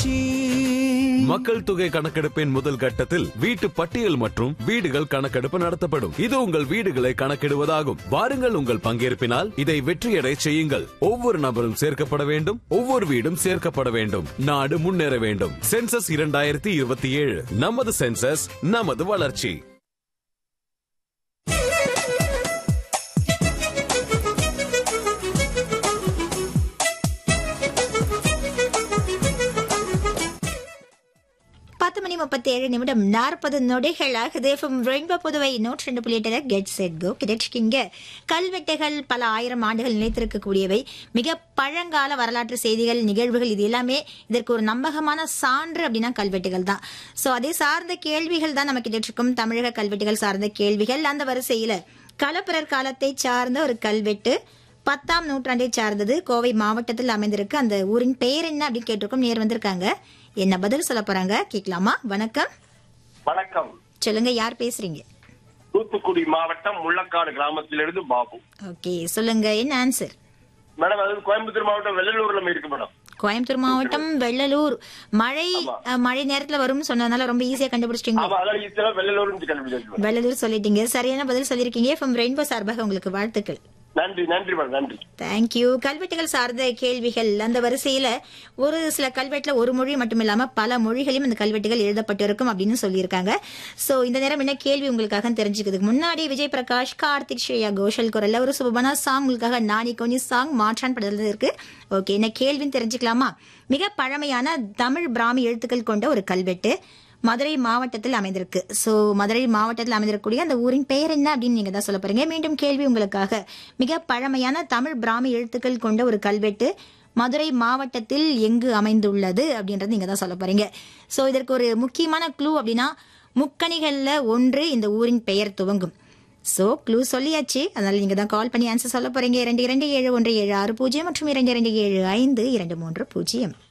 வளர்ச்சி மக்கள் தொகை கணக்கெடுப்பின் முதல் கட்டத்தில் வீட்டு பட்டியல் மற்றும் வீடுகள் கணக்கெடுப்பு நடத்தப்படும் இது உங்கள் வீடுகளை கணக்கிடுவதாகும் வாருங்கள் உங்கள் பங்கேற்பினால் இதை வெற்றியடை செய்யுங்கள் ஒவ்வொரு நபரும் சேர்க்கப்பட வேண்டும் ஒவ்வொரு வீடும் சேர்க்கப்பட வேண்டும் நாடு முன்னேற வேண்டும் சென்சஸ் இரண்டாயிரத்தி இருபத்தி ஏழு நமது சென்சஸ் நமது வளர்ச்சி பத்து மணி முப்பத்தி ஏழு நிமிடம் நாற்பது நொடிகள் ஆகுது ரெயின்போ புதுவை நூற்றி ரெண்டு புள்ளி எட்டு கெட் செட் கோ கிடைச்சிக்கிங்க கல்வெட்டுகள் பல ஆயிரம் ஆண்டுகள் நிலைத்திருக்கக்கூடியவை மிக பழங்கால வரலாற்று செய்திகள் நிகழ்வுகள் இது எல்லாமே இதற்கு ஒரு நம்பகமான சான்று அப்படின்னா கல்வெட்டுகள் தான் ஸோ அதே சார்ந்த கேள்விகள் தான் நமக்கு கிடைச்சிருக்கும் தமிழக கல்வெட்டுகள் சார்ந்த கேள்விகள் அந்த வரிசையில களப்பிரர் காலத்தை சார்ந்த ஒரு கல்வெட்டு பத்தாம் நூற்றாண்டை சார்ந்தது கோவை மாவட்டத்தில் அமைந்திருக்கு அந்த ஊரின் பெயர் என்ன அப்படின்னு கேட்டிருக்கோம் நேர் வந்திருக்காங்க என்ன பதில் சொல்ல போறாங்க கேட்கலாமா வணக்கம் வணக்கம் சொல்லுங்க யார் பேசுறீங்க தூத்துக்குடி மாவட்டம் முள்ளக்காடு கிராமத்திலிருந்து பாபு ஓகே சொல்லுங்க என்ன ஆன்சர் மேடம் அது கோயம்புத்தூர் மாவட்டம் வெள்ளலூர்ல இருக்கு மேடம் கோயம்புத்தூர் மாவட்டம் வெள்ளலூர் மழை அஹ், மழை நேரத்துல வரும்னு சொன்னதுனால ரொம்ப ஈஸியா கண்டுபிடிச்சிட்டீங்க ஆமா அதான் ஈஸியா வெள்ளலூர் கண்டுபிடிச்சு வெள்ளலூர் சொல்லிட்டீங்க சரியான பதில் சொல்லியிருக்கீங்க எஃப்எம் ரெயின்போ சார்பாக உங்களுக்கு வாழ்த்துக்கள் நன்றி நன்றி மேடம் நன்றி தேங்க்யூ கல்வெட்டுகள் சார்ந்த கேள்விகள் அந்த வரிசையில ஒரு சில கல்வெட்டுல ஒரு மொழி மட்டும் இல்லாம பல மொழிகளையும் இந்த கல்வெட்டுகள் எழுதப்பட்டிருக்கும் அப்படின்னு சொல்லியிருக்காங்க சோ இந்த நேரம் என்ன கேள்வி உங்களுக்காக தெரிஞ்சுக்கிறதுக்கு முன்னாடி விஜய் பிரகாஷ் கார்த்திக் ஸ்ரேயா கோஷல் குரல்ல ஒரு சுபமான சாங் உங்களுக்காக நானி கொஞ்சம் சாங் மாற்றான் படத்துல இருக்கு ஓகே என்ன கேள்வின்னு தெரிஞ்சுக்கலாமா மிக பழமையான தமிழ் பிராமி எழுத்துக்கள் கொண்ட ஒரு கல்வெட்டு மதுரை மாவட்டத்தில் அமைந்திருக்கு சோ மதுரை மாவட்டத்தில் அமைந்திருக்கக்கூடிய அந்த ஊரின் பெயர் என்ன அப்படின்னு நீங்க தான் சொல்ல போறீங்க மீண்டும் கேள்வி உங்களுக்காக மிக பழமையான தமிழ் பிராமி எழுத்துக்கள் கொண்ட ஒரு கல்வெட்டு மதுரை மாவட்டத்தில் எங்கு அமைந்துள்ளது அப்படின்றது நீங்க தான் சொல்ல போறீங்க சோ இதற்கு ஒரு முக்கியமான க்ளூ அப்படின்னா முக்கணிகள்ல ஒன்று இந்த ஊரின் பெயர் துவங்கும் சோ க்ளூ சொல்லியாச்சு அதனால நீங்க தான் கால் பண்ணி ஆன்சர் சொல்ல போறீங்க இரண்டு இரண்டு ஏழு ஒன்று ஏழு ஆறு பூஜ்ஜியம் மற்றும் இரண்டு இரண்டு ஏழு ஐந்து இரண்டு மூன்று பூஜ்ஜியம்